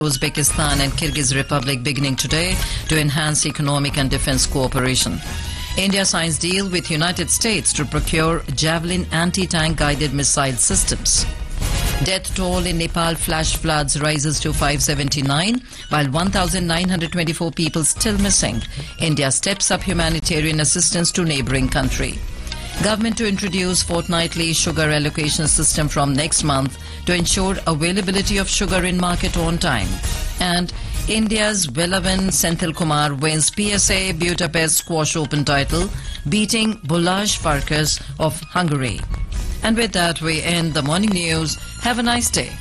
Uzbekistan and Kyrgyz Republic beginning today to enhance economic and defense cooperation. India signs deal with United States to procure Javelin anti-tank guided missile systems. Death toll in Nepal flash floods rises to 579, while 1,924 people still missing. India steps up humanitarian assistance to neighboring country. Government to introduce fortnightly sugar allocation system from next month to ensure availability of sugar in market on time. And India's Velavan Senthil Kumar wins PSA Budapest Squash Open title, beating Bulaj Farkas of Hungary. And with that, we end the morning news. Have a nice day.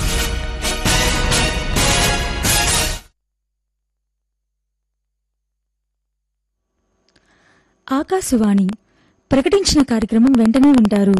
Akashvani ప్రకటించిన కార్యక్రమం వెంటనే వింటారు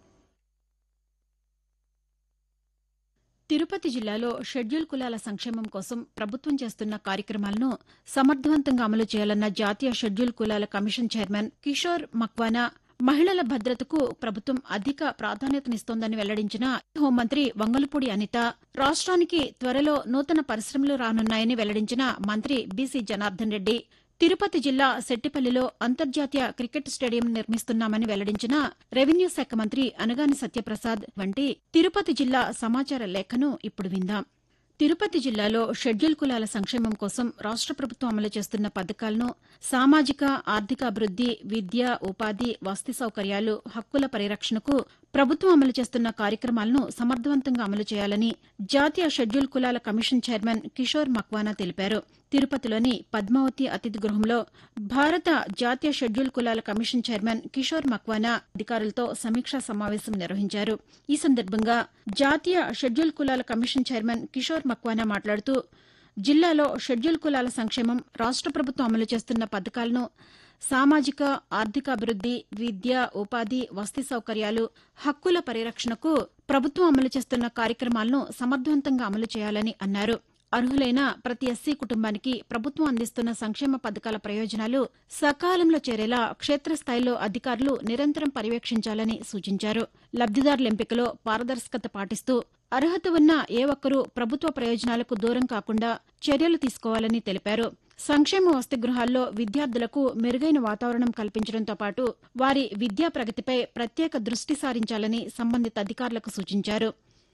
తిరుపతి జిల్లాలో schedule కులాల సంక్షేమం కోసం ప్రభుత్వం చేస్తున్న కార్యక్రమాలను సమర్థవంతంగా అమలు చేయాలన్న జాతీయ షెడ్యూల్ కులాల కమిషన్ చైర్మన్ కిషోర్ మక్వానా మహిళల భద్రతకు ప్రభుత్వం అధిక ప్రాధాన్యతనిస్తోందని వెల్లడించిన హోంమంత్రి వంగలపూడి అనిత రాష్ట్రానికి త్వరలో నూతన పరిశ్రమలు రానున్నాయని వెల్లడించిన మంత్రి బీసీ జనార్దన్ రెడ్డి తిరుపతి జిల్లా సెట్టిపల్లిలో అంతర్జాతీయ క్రికెట్ స్టేడియం నిర్మిస్తున్నామని వెల్లడించిన రెవెన్యూ శాఖ మంత్రి అనగాని సత్యప్రసాద్ వంటి తిరుపతి జిల్లా సమాచార లేఖను ఇప్పుడు విందాం తిరుపతి జిల్లాలో షెడ్యూల్ కులాల సంక్షేమం కోసం రాష్ట ప్రభుత్వం అమలు చేస్తున్న పథకాలను సామాజిక ఆర్థిక అభివృద్ది విద్య ఉపాధి వసతి సౌకర్యాలు హక్కుల పరిరక్షణకు ప్రభుత్వం అమలు చేస్తున్న కార్యక్రమాలను సమర్థవంతంగా అమలు చేయాలని జాతీయ షెడ్యూల్ కులాల కమిషన్ చైర్మన్ కిషోర్ మక్వానా తెలిపారు తిరుపతిలోని పద్మావతి అతిథి గృహంలో భారత జాతీయ షెడ్యూల్ కులాల కమిషన్ చైర్మన్ కిషోర్ మక్వానా అధికారులతో సమీక్షా సమావేశం నిర్వహించారు ఈ సందర్భంగా జాతీయ షెడ్యూల్ కులాల కమిషన్ చైర్మన్ కిషోర్ మక్వానా మాట్లాడుతూ జిల్లాలో షెడ్యూల్ కులాల సంక్షేమం రాష్ట ప్రభుత్వం అమలు చేస్తున్న పథకాలను సామాజిక ఆర్థిక అభివృద్ది విద్య ఉపాధి వసతి సౌకర్యాలు హక్కుల పరిరక్షణకు ప్రభుత్వం అమలు చేస్తున్న కార్యక్రమాలను సమర్థవంతంగా అమలు చేయాలని అన్నారు అర్హులైన ప్రతి ఎస్సీ కుటుంబానికి ప్రభుత్వం అందిస్తున్న సంక్షేమ పథకాల ప్రయోజనాలు సకాలంలో చేరేలా క్షేత్రస్థాయిలో అధికారులు నిరంతరం పర్యవేక్షించాలని సూచించారు లబ్దిదారుల ఎంపికలో పారదర్శకత పాటిస్తూ అర్హత ఉన్న ఏ ఒక్కరూ ప్రభుత్వ ప్రయోజనాలకు దూరం కాకుండా చర్యలు తీసుకోవాలని తెలిపారు సంక్షేమ వసతి గృహాల్లో విద్యార్థులకు మెరుగైన వాతావరణం కల్పించడంతో పాటు వారి విద్యా ప్రగతిపై ప్రత్యేక దృష్టి సారించాలని సంబంధిత అధికారులకు సూచించారు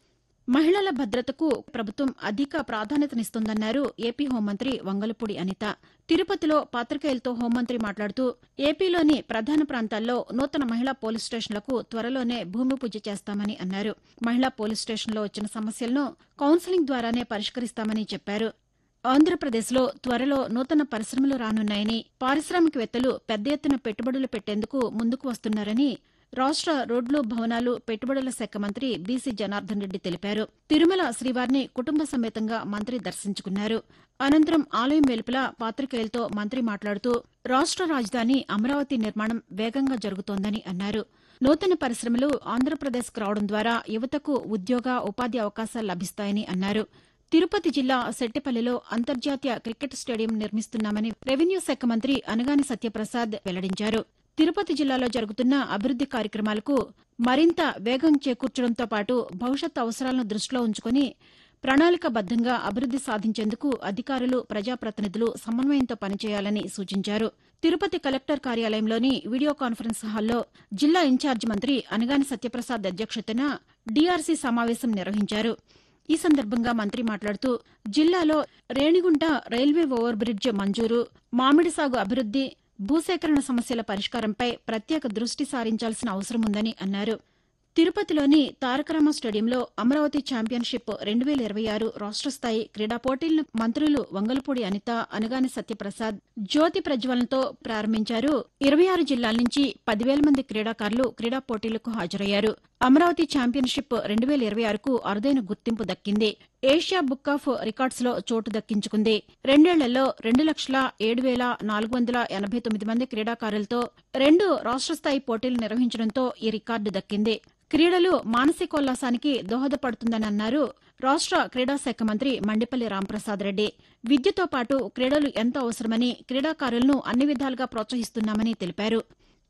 మహిళల భద్రతకు ప్రభుత్వం అధిక ప్రాధాన్యతనిస్తోందన్నారు ఏపీ హోంమంత్రి వంగలపూడి అనిత తిరుపతిలో పాత్రికేయులతో హోంమంత్రి మాట్లాడుతూ ఏపీలోని ప్రధాన ప్రాంతాల్లో నూతన మహిళా పోలీస్ స్టేషన్లకు త్వరలోనే భూమి పూజ చేస్తామని అన్నారు మహిళా పోలీస్ స్టేషన్లో వచ్చిన సమస్యలను కౌన్సిలింగ్ ద్వారానే పరిష్కరిస్తామని చెప్పారు ఆంధ్రప్రదేశ్లో త్వరలో నూతన పరిశ్రమలు రానున్నాయని పారిశ్రామికవేత్తలు పెద్ద ఎత్తున పెట్టుబడులు పెట్టేందుకు ముందుకు వస్తున్నారని రాష్ట రోడ్లు భవనాలు పెట్టుబడుల శాఖ మంత్రి బీసీ జనార్దన్ రెడ్డి తెలిపారు తిరుమల శ్రీవారిని కుటుంబ సమేతంగా మంత్రి దర్శించుకున్నారు అనంతరం ఆలయం వెలుపల పాత్రికేయులతో మంత్రి మాట్లాడుతూ రాష్ట రాజధాని అమరావతి నిర్మాణం వేగంగా జరుగుతోందని అన్నారు నూతన పరిశ్రమలు ఆంధ్రప్రదేశ్కు రావడం ద్వారా యువతకు ఉద్యోగ ఉపాధి అవకాశాలు లభిస్తాయని అన్నారు తిరుపతి జిల్లా సెట్టిపల్లిలో అంతర్జాతీయ క్రికెట్ స్టేడియం నిర్మిస్తున్నామని రెవెన్యూ శాఖ మంత్రి అనగాని సత్యప్రసాద్ వెల్లడించారు తిరుపతి జిల్లాలో జరుగుతున్న అభివృద్ది కార్యక్రమాలకు మరింత వేగం చేకూర్చడంతో పాటు భవిష్యత్ అవసరాలను దృష్టిలో ఉంచుకుని ప్రణాళికాబద్దంగా అభివృద్ది సాధించేందుకు అధికారులు ప్రజాప్రతినిధులు సమన్వయంతో పనిచేయాలని సూచించారు తిరుపతి కలెక్టర్ కార్యాలయంలోని వీడియో కాన్ఫరెన్స్ హాల్లో జిల్లా ఇన్ఛార్జి మంత్రి అనగాని సత్యప్రసాద్ అధ్యక్షతన డీఆర్సీ సమావేశం నిర్వహించారు ఈ సందర్భంగా మంత్రి మాట్లాడుతూ జిల్లాలో రేణిగుంట రైల్వే ఓవర్ బ్రిడ్జ్ మంజూరు మామిడి సాగు అభివృద్ది భూసేకరణ సమస్యల పరిష్కారంపై ప్రత్యేక దృష్టి సారించాల్సిన అవసరముందని అన్నారు తిరుపతిలోని తారకరామ స్టేడియంలో అమరావతి ఛాంపియన్షిప్ రెండు వేల ఇరవై ఆరు రాష్ట స్థాయి క్రీడా పోటీలను మంత్రులు వంగలపూడి అనిత అనగాని సత్యప్రసాద్ జ్యోతి ప్రజ్వలనతో ప్రారంభించారు ఇరవై ఆరు జిల్లాల నుంచి పదివేల మంది క్రీడాకారులు క్రీడా పోటీలకు హాజరయ్యారు అమరావతి ఛాంపియన్షిప్ రెండు వేల ఇరవై ఆరుకు అరుదైన గుర్తింపు దక్కింది ఏషియా బుక్ ఆఫ్ రికార్డ్స్ లో చోటు దక్కించుకుంది రెండేళ్లలో రెండు లక్షల ఏడు వేల నాలుగు వందల ఎనభై తొమ్మిది మంది క్రీడాకారులతో రెండు రాష్ట స్థాయి పోటీలు నిర్వహించడంతో ఈ రికార్డు దక్కింది క్రీడలు మానసికోల్లాసానికి దోహదపడుతుందని అన్నారు రాష్ట క్రీడా శాఖ మంత్రి మండిపల్లి రాంప్రసాద్ రెడ్డి విద్యతో పాటు క్రీడలు ఎంతో అవసరమని క్రీడాకారులను అన్ని విధాలుగా ప్రోత్సహిస్తున్నామని తెలిపారు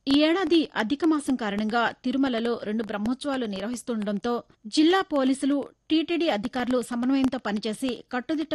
ఈ ఏడాది అధిక మాసం కారణంగా తిరుమలలో రెండు బ్రహ్మోత్సవాలు నిర్వహిస్తుండటంతో జిల్లా పోలీసులు టీటీడీ అధికారులు సమన్వయంతో పనిచేసి కట్టుదిట్ట